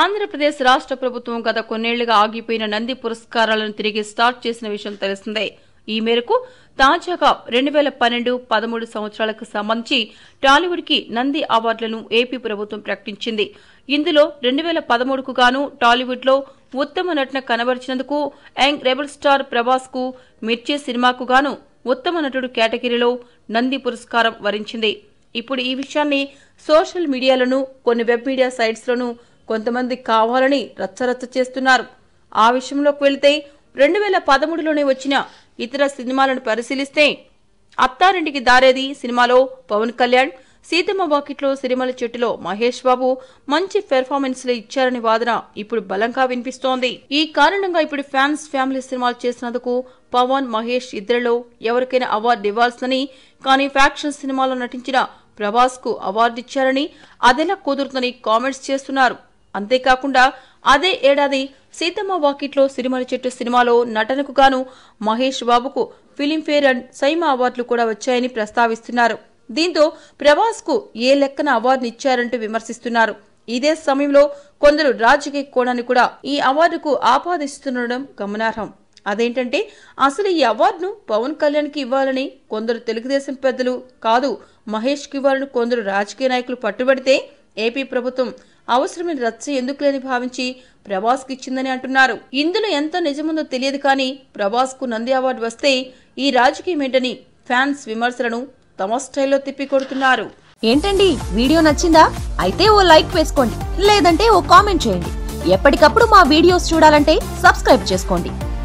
ఆంధ్రప్రదేశ్ రాష్ట్ర ప్రభుత్వం గత కొన్నేళ్లుగా ఆగిపోయిన నంది పురస్కారాలను తిరిగి స్టార్ట్ చేసిన విషయం తెలిసిందే ఈ మేరకు తాజాగా రెండు వేల పన్నెండు పదమూడు సంవత్సరాలకు సంబంధించి టాలీవుడ్ కి నంది అవార్డులను ఏపీ ప్రభుత్వం ప్రకటించింది ఇందులో రెండు వేల పదమూడుకు గాను టాలీవుడ్ లో ఉత్తమ నటన కనబరిచినందుకు యంగ్ రెబల్ స్టార్ ప్రభాస్ కు మిర్చి సినిమాకు గాను ఉత్తమ నటుడు కేటగిరీలో నంది పురస్కారం వరించింది ఇప్పుడు ఈ విషయాన్ని సోషల్ మీడియాలోను కొన్ని వెబ్ మీడియా సైట్స్ లోను కొంతమంది కావాలని రచ్చరచ్చ చేస్తున్నారు ఆ విషయంలోకి వెళితే రెండు వేల పదమూడులోనే వచ్చిన ఇతర సినిమాలను పరిశీలిస్తే అత్తారింటికి దారేది సినిమాలో పవన్ కళ్యాణ్ సీతమ్మ వాకిట్లో సిరిమల చెట్టులో మహేష్ బాబు మంచి పెర్ఫార్మెన్స్ లు ఇచ్చారని వాదన ఇప్పుడు బలంగా వినిపిస్తోంది ఈ కారణంగా ఇప్పుడు ఫ్యాన్స్ ఫ్యామిలీ సినిమాలు చేసినందుకు పవన్ మహేష్ ఇద్దరిలో ఎవరికైనా అవార్డు ఇవ్వాల్సిందని కానీ ఫ్యాక్షన్ సినిమాలో నటించిన ప్రభాస్ కు అవార్డు ఇచ్చారని అదెలా కుదురుతుందని కామెంట్స్ చేస్తున్నారు అంతేకాకుండా అదే ఏడాది సీతమ్మ వాకిట్లో సిరిమల చెట్టు సినిమాలో నటనకు గాను మహేష్ బాబుకు ఫిలింఫేర్ అండ్ సైమా అవార్డులు కూడా వచ్చాయని ప్రస్తావిస్తున్నారు దీంతో ప్రభాస్ కు ఏ లెక్కన అవార్డుని ఇచ్చారంటూ విమర్శిస్తున్నారు ఇదే సమయంలో కొందరు రాజకీయ కోణాన్ని కూడా ఈ అవార్డుకు ఆపాదిస్తుండడం గమనార్హం అదేంటంటే అసలు ఈ అవార్డును పవన్ కళ్యాణ్ కి ఇవ్వాలని కొందరు తెలుగుదేశం పెద్దలు కాదు మహేష్ కి ఇవ్వాలని కొందరు రాజకీయ నాయకులు పట్టుబడితే ఏపీ ప్రభుత్వం అవసరమైన రచ్చ ఎందుకు లేని భావించి ప్రభాస్ కి ఇచ్చిందని అంటున్నారు ఇందులో ఎంత నిజముందో తెలియదు కానీ ప్రభాస్ కు నంది అవార్డు వస్తే ఈ రాజకీయం ఏంటని ఫ్యాన్స్ విమర్శలను తమ స్టైల్లో తిప్పికొడుతున్నారు ఏంటండి వీడియో నచ్చిందా అయితే ఓ లైక్ వేసుకోండి లేదంటే ఓ కామెంట్ చేయండి ఎప్పటికప్పుడు మా వీడియోస్ చూడాలంటే సబ్స్క్రైబ్ చేసుకోండి